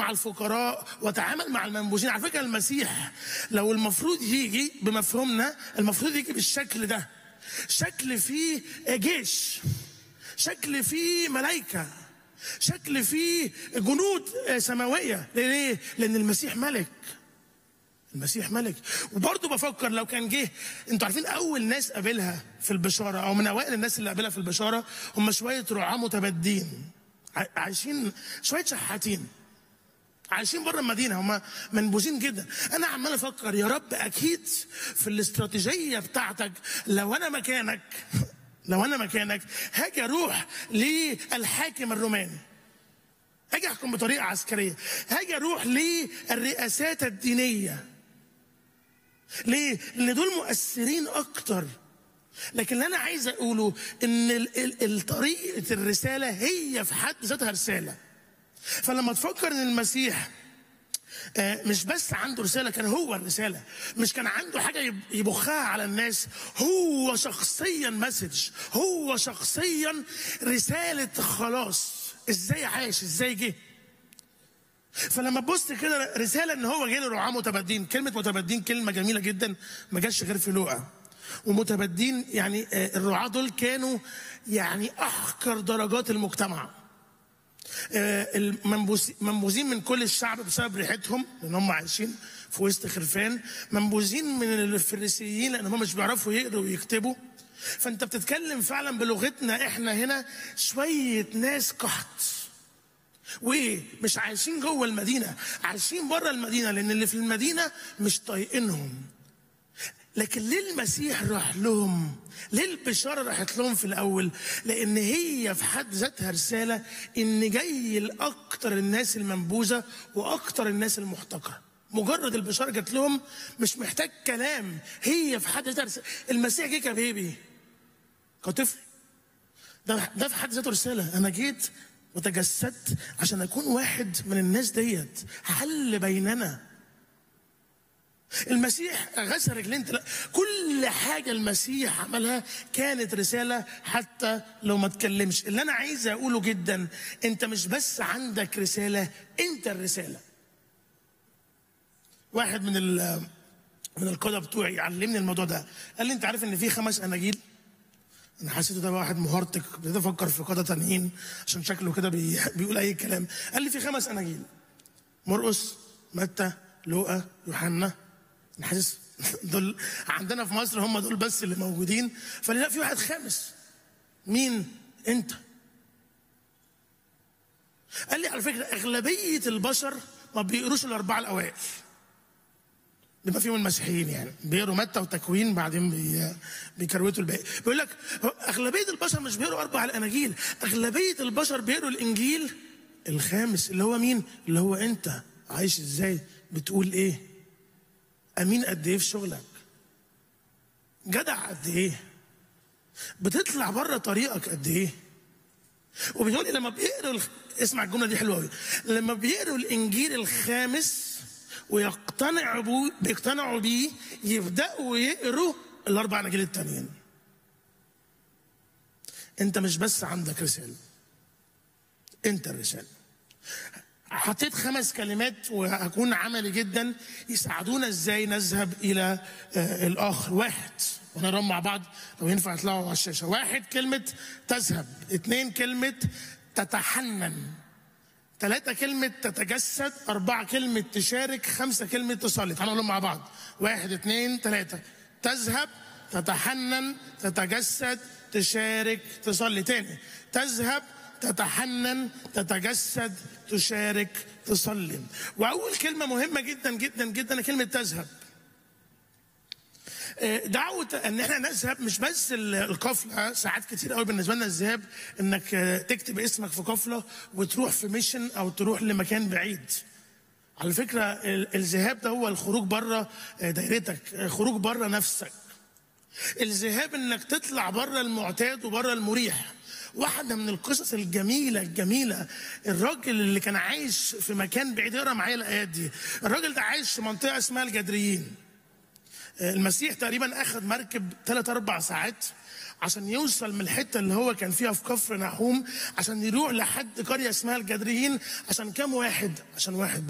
مع الفقراء وتعامل مع المنبوذين على فكره المسيح لو المفروض يجي بمفهومنا المفروض يجي بالشكل ده شكل فيه جيش شكل فيه ملائكه شكل فيه جنود سماويه ليه لان المسيح ملك المسيح ملك وبرضه بفكر لو كان جه انتوا عارفين اول ناس قابلها في البشاره او من اوائل الناس اللي قابلها في البشاره هم شويه رعاه متبدين ع- عايشين شويه شحاتين عايشين بره المدينه هم منبوذين جدا انا عمال افكر يا رب اكيد في الاستراتيجيه بتاعتك لو انا مكانك لو انا مكانك هاجي اروح للحاكم الروماني هاجي احكم بطريقه عسكريه هاجي اروح للرئاسات الدينيه ليه؟ لان دول مؤثرين اكتر لكن اللي انا عايز اقوله ان ال- ال- ال- طريقه الرساله هي في حد ذاتها رساله فلما تفكر ان المسيح آه، مش بس عنده رسالة كان هو الرسالة مش كان عنده حاجة يب- يبخها على الناس هو شخصيا مسج هو شخصيا رسالة خلاص ازاي عاش ازاي جه فلما تبص كده رسالة ان هو جه لرعاة متبدين كلمة متبدين كلمة جميلة جدا ما جاش غير في لوقا ومتبدين يعني آه، الرعاة دول كانوا يعني احقر درجات المجتمع آه، المنبوذ- منبوذين من كل الشعب بسبب ريحتهم لان هم عايشين في وسط خرفان منبوذين من الفريسيين لان هم مش بيعرفوا يقروا ويكتبوا فانت بتتكلم فعلا بلغتنا احنا هنا شويه ناس قحط وايه مش عايشين جوه المدينه عايشين بره المدينه لان اللي في المدينه مش طايقينهم لكن ليه المسيح راح لهم ليه البشارة راحت لهم في الأول لأن هي في حد ذاتها رسالة إن جاي لأكتر الناس المنبوذة وأكتر الناس المحتقرة مجرد البشارة جات لهم مش محتاج كلام هي في حد ذاتها رسالة المسيح جه كبيبي كطفل ده ده في حد ذاته رسالة أنا جيت وتجسدت عشان أكون واحد من الناس ديت حل بيننا المسيح غسل رجلين تلا- كل حاجة المسيح عملها كانت رسالة حتى لو ما تكلمش اللي أنا عايز أقوله جدا أنت مش بس عندك رسالة أنت الرسالة واحد من ال من القادة بتوعي علمني الموضوع ده قال لي أنت عارف إن في خمس أناجيل انا حسيته ده واحد مهرطق ابتديت افكر في قاده تانيين عشان شكله كده بي... بيقول اي كلام قال لي في خمس اناجيل مرقس متى لوقا يوحنا انا حاسس دول عندنا في مصر هم دول بس اللي موجودين فقال لي لا في واحد خامس مين انت قال لي على فكره اغلبيه البشر ما بيقروش الاربعه الاوائل بما فيهم المسيحيين يعني بيقروا متى وتكوين بعدين بي... بيكروتوا الباقي بيقول لك اغلبيه البشر مش بيقروا اربع الاناجيل اغلبيه البشر بيقروا الانجيل الخامس اللي هو مين اللي هو انت عايش ازاي بتقول ايه امين قد ايه في شغلك جدع قد ايه بتطلع بره طريقك قد ايه وبيقول لي لما بيقروا الخ... اسمع الجمله دي حلوه قوي لما بيقروا الانجيل الخامس ويقتنعوا بيه بيقتنعوا بيه يبداوا يقروا الاربع اناجيل التانيين انت مش بس عندك رساله انت الرساله حطيت خمس كلمات وهكون عملي جدا يساعدونا ازاي نذهب الى آه، الاخر واحد ونرى مع بعض لو ينفع يطلعوا على الشاشه واحد كلمه تذهب اثنين كلمه تتحنن ثلاثة كلمة تتجسد أربعة كلمة تشارك خمسة كلمة تصلي تعالوا نقولهم مع بعض واحد اثنين ثلاثة تذهب تتحنن تتجسد تشارك تصلي تاني تذهب تتحنن تتجسد تشارك تصلي وأول كلمة مهمة جدا جدا جدا كلمة تذهب دعوة ان احنا نذهب مش بس ال- القفله ساعات كتير قوي بالنسبه لنا الذهاب انك آه، تكتب اسمك في قفله وتروح في ميشن او تروح لمكان بعيد. على فكره ال- الذهاب ده هو الخروج بره آه، دايرتك، آه، خروج بره نفسك. الذهاب انك تطلع بره المعتاد وبره المريح. واحدة من القصص الجميلة الجميلة الراجل اللي كان عايش في مكان بعيد اقرا معايا الآيات دي الراجل ده عايش في منطقة اسمها الجدريين المسيح تقريبا اخذ مركب ثلاث اربع ساعات عشان يوصل من الحته اللي هو كان فيها في كفر نحوم عشان يروح لحد قريه اسمها الجدريين عشان كام واحد عشان واحد